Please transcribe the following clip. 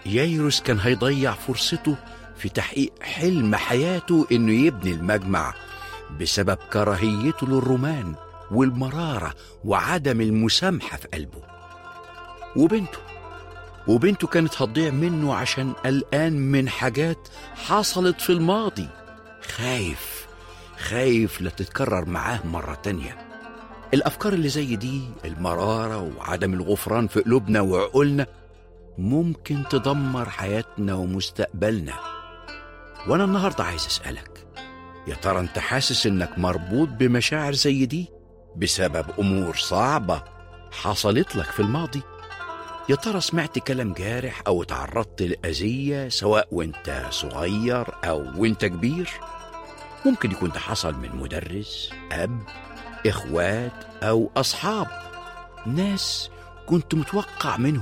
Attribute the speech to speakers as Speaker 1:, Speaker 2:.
Speaker 1: يايروس كان هيضيع فرصته في تحقيق حلم حياته إنه يبني المجمع بسبب كراهيته للرومان والمرارة وعدم المسامحة في قلبه وبنته وبنته كانت هتضيع منه عشان قلقان من حاجات حصلت في الماضي خايف خايف لا تتكرر معاه مرة تانية الأفكار اللي زي دي المرارة وعدم الغفران في قلوبنا وعقولنا ممكن تدمر حياتنا ومستقبلنا وأنا النهاردة عايز أسألك يا ترى أنت حاسس إنك مربوط بمشاعر زي دي بسبب أمور صعبة حصلت لك في الماضي يا ترى سمعت كلام جارح أو تعرضت لأذية سواء وانت صغير أو وانت كبير ممكن يكون ده حصل من مدرس أب إخوات أو أصحاب ناس كنت متوقع منهم